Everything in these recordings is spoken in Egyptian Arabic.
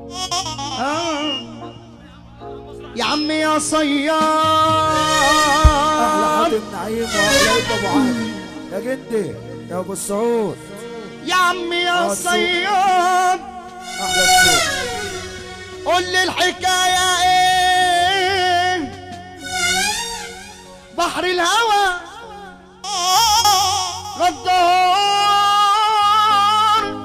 آه. يا عم يا صياد احلى حاتم نعيم واحلى ابو علي يا جدي يا ابو السعود يا عم يا آه، السوق. صياد احلى السوق قول لي الحكاية ايه بحر الهوى غدار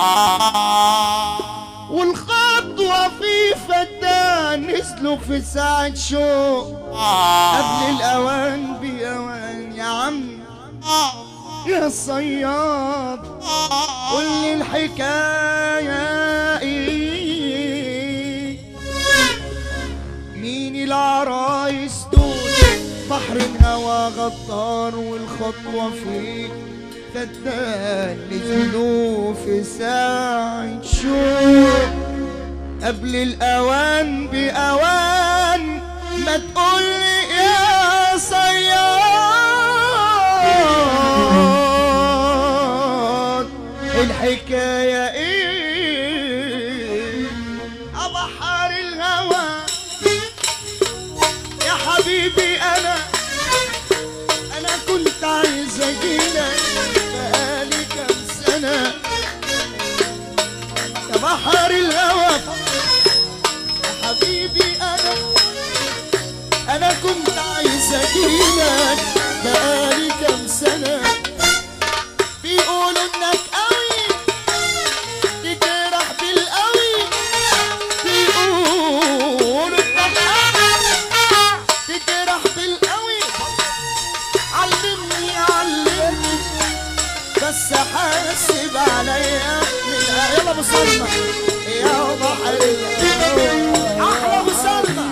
والخطوة في فتان نزلوا في ساعة شوق قبل الأوان بأوان يا عم يا صياد قول لي الحكاية ايه مين العرايس دول بحر الهوى غدار والخطوة فيك فتان نزلوا في ساعة شوق قبل الأوان بأوان ما تقولي يا صياد الحكاية ايه أبحر الهوى يا حبيبي أنا أنا كنت عايز أجيلك بقالي كام سنة يا بحر الهوى يا حبيبي أنا أنا كنت عايز أجيلك بقالي كام سنة بيقولوا إنك قوي تجرح بالقوي بيقولوا إنك قوي تجرح بالقوي علمني علمني بس حاسب عليا من يلا ابو سلمى يا بحر الهوى. احلى ابو سلمى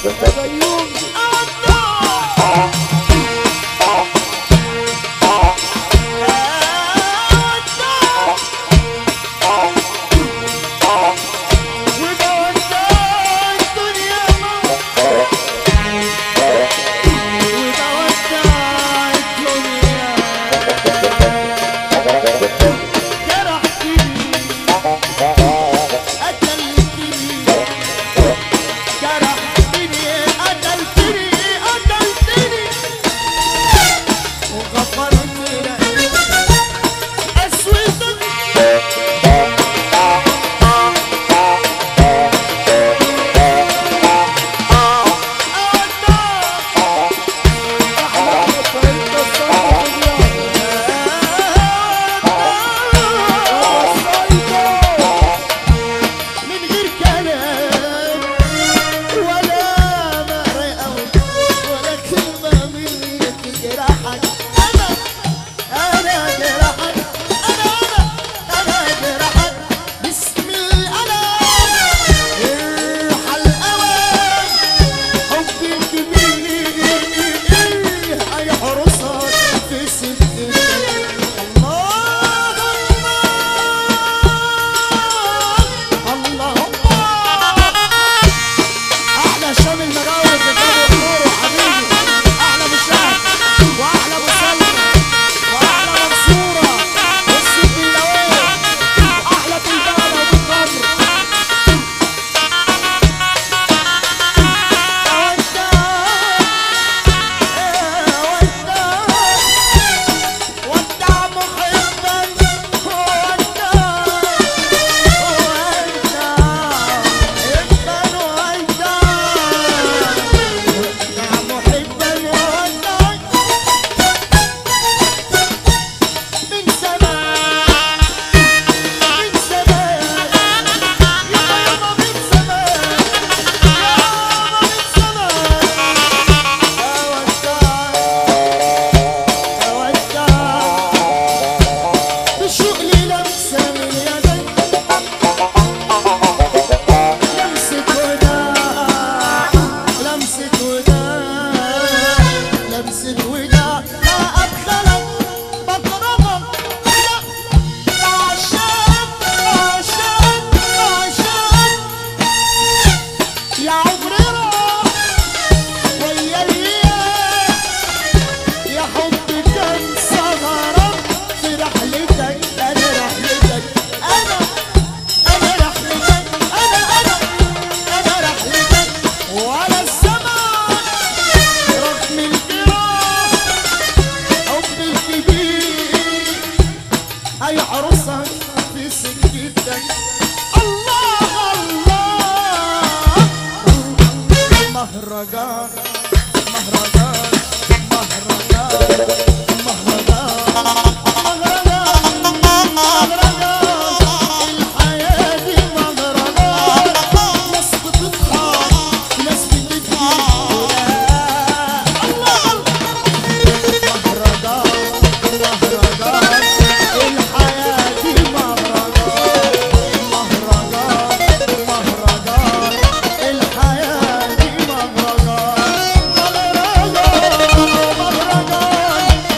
فيوم وغفرت لك أسودك فانت الصاحب من غير كلام ولا مرأة ولا كلمة منك جرحك أنا أنا جرحك أنا أنا أنا جرحك باسم الألم ارحل الأوان حبي الكبير هيحرسك في سكتك الله الله الله احلى شام المجاور في باب النور وحبيبي احلى مشاهد واحلى مسلم واحلى منصوره والسيف اللوان احلى بلدان ابو الخمر ودع محبا ودع بشغلي لمسة من يدك لمسة وداع لمسة وداع لمسة وداع لا أدخلك بضربك لا عشان عشان عشان يا عمري راح ويا الأيام يا حبي كان سهران في رحلتك أنا رحلتك أنا أنا رحلتك أنا أنا أنا رحلتك وعلى السماء رغم الجراح حبي الكبير هيحرسك في سكتك الله الله مهرجان مهرجان مهرجان مهرجان مهرجان الحياة دي مهرجان ناس بتضحك ناس بتبكي الله مهرجان مهرجان الحياة دي مهرجان مهرجان مهرجان الحياة دي مهرجان مهرجان مهرجان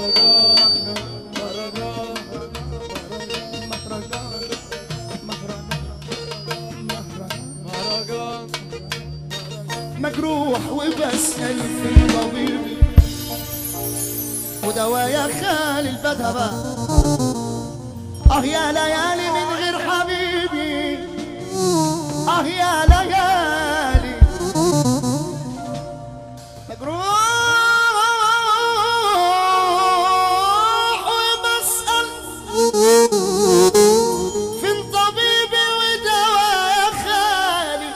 مجروح وبسأل في الطبيب ودوايا خالي البدهبة اه يا ليالي من غير حبيبي اه يا ليالي مجروح وبسأل فين طبيبي ودوايا خالي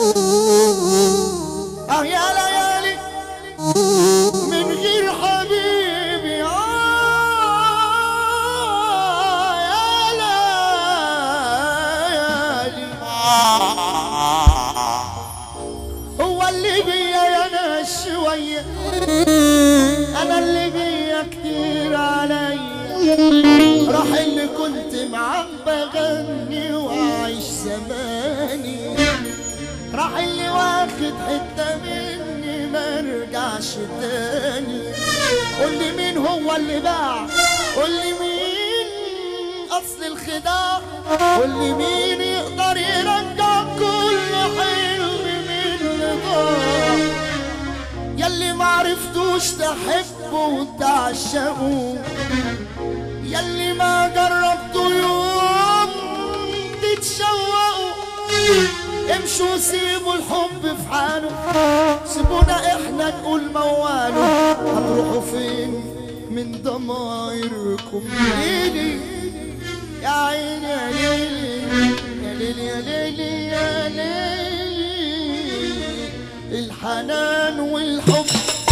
اه يا ليالي من غير حبيبي آه يا ليالي هو اللي بيا يا ناس شوية أنا اللي بيا كتير عليا راح اللي كنت معاه بغني وعيش زماني راح اللي واخد حتة مني ما رجعش تاني قول لي مين هو اللي باع قول لي مين اصل الخداع قول لي مين يقدر يرجع كل حلم من ضاع يلي معرفتوش تحبه وتعشقه يلي ما جربتوا يوم تتشوقوا امشوا سيبوا الحب في حاله سيبونا احنا نقول مواله هتروحوا فين من ضمايركم ليلي يا عيني يا ليلي يا ليلي يا ليلي يا ليلي الحنان والحب